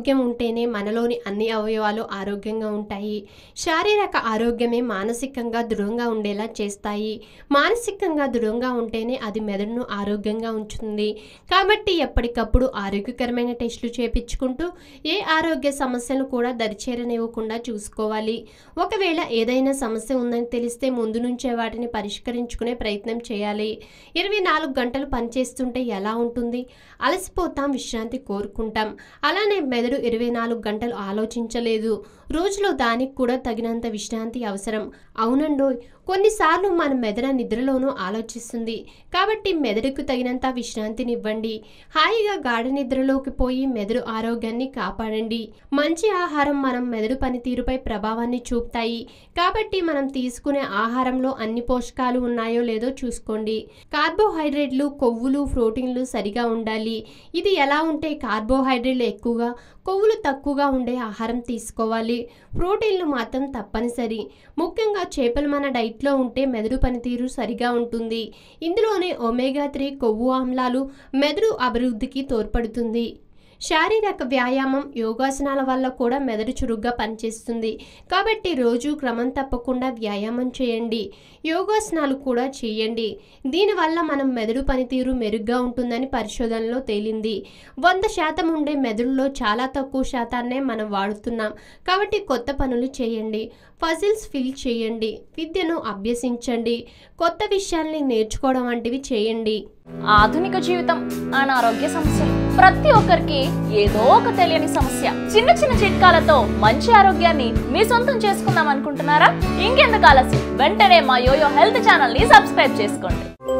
ఆరోగ్యం ఉంటేనే మనలోని అన్ని అవయవాలు ఆరోగ్యంగా ఉంటాయి శారీరక ఆరోగ్యమే మానసికంగా దృఢంగా ఉండేలా చేస్తాయి మానసికంగా దృఢంగా ఉంటేనే అది మెదడును ఆరోగ్యంగా ఉంచుతుంది కాబట్టి ఎప్పటికప్పుడు ఆరోగ్యకరమైన టెస్టులు చేపించుకుంటూ ఏ ఆరోగ్య సమస్యను కూడా దరిచేరనివ్వకుండా చూసుకోవాలి ఒకవేళ ఏదైనా సమస్య ఉందని తెలిస్తే ముందు నుంచే వాటిని పరిష్కరించుకునే ప్రయత్నం చేయాలి ఇరవై నాలుగు గంటలు పనిచేస్తుంటే ఎలా ఉంటుంది అలసిపోతాం విశ్రాంతి కోరుకుంటాం అలానే మెదడు ఇరవై నాలుగు గంటలు ఆలోచించలేదు రోజులో దానికి కూడా తగినంత విశ్రాంతి అవసరం అవునండోయ్ కొన్నిసార్లు మన మెదడు నిద్రలోనూ ఆలోచిస్తుంది కాబట్టి మెదడుకు తగినంత విశ్రాంతినివ్వండి హాయిగా గాఢ నిద్రలోకి పోయి మెదడు ఆరోగ్యాన్ని కాపాడండి మంచి ఆహారం మనం మెదడు పనితీరుపై ప్రభావాన్ని చూపుతాయి కాబట్టి మనం తీసుకునే ఆహారంలో అన్ని పోషకాలు ఉన్నాయో లేదో చూసుకోండి కార్బోహైడ్రేట్లు కొవ్వులు ప్రోటీన్లు సరిగా ఉండాలి ఇది ఎలా ఉంటే కార్బోహైడ్రేట్లు ఎక్కువగా కొవ్వులు తక్కువగా ఉండే ఆహారం తీసుకోవాలి ప్రోటీన్లు మాత్రం తప్పనిసరి ముఖ్యంగా చేపలు మన డైట్లో ఉంటే మెదడు పనితీరు సరిగా ఉంటుంది ఇందులోనే ఒమేగా త్రీ కొవ్వు ఆమ్లాలు మెదడు అభివృద్ధికి తోడ్పడుతుంది శారీరక వ్యాయామం యోగాసనాల వల్ల కూడా మెదడు చురుగ్గా పనిచేస్తుంది కాబట్టి రోజు క్రమం తప్పకుండా వ్యాయామం చేయండి యోగాసనాలు కూడా చేయండి దీనివల్ల మనం మెదడు పనితీరు మెరుగ్గా ఉంటుందని పరిశోధనలో తేలింది వంద శాతం ఉండే మెదడులో చాలా తక్కువ శాతాన్నే మనం వాడుతున్నాం కాబట్టి కొత్త పనులు చేయండి పజిల్స్ ఫిల్ చేయండి విద్యను అభ్యసించండి కొత్త విషయాల్ని నేర్చుకోవడం వంటివి చేయండి ఆధునిక జీవితం అనారోగ్య సమస్యలు ప్రతి ఒక్కరికి ఏదో ఒక తెలియని సమస్య చిన్న చిన్న చిట్కాలతో మంచి ఆరోగ్యాన్ని మీ సొంతం చేసుకుందాం అనుకుంటున్నారా ఇంకెందుకు ఆలస్యం వెంటనే మా యోయో హెల్త్ ఛానల్ ని సబ్స్క్రైబ్ చేసుకోండి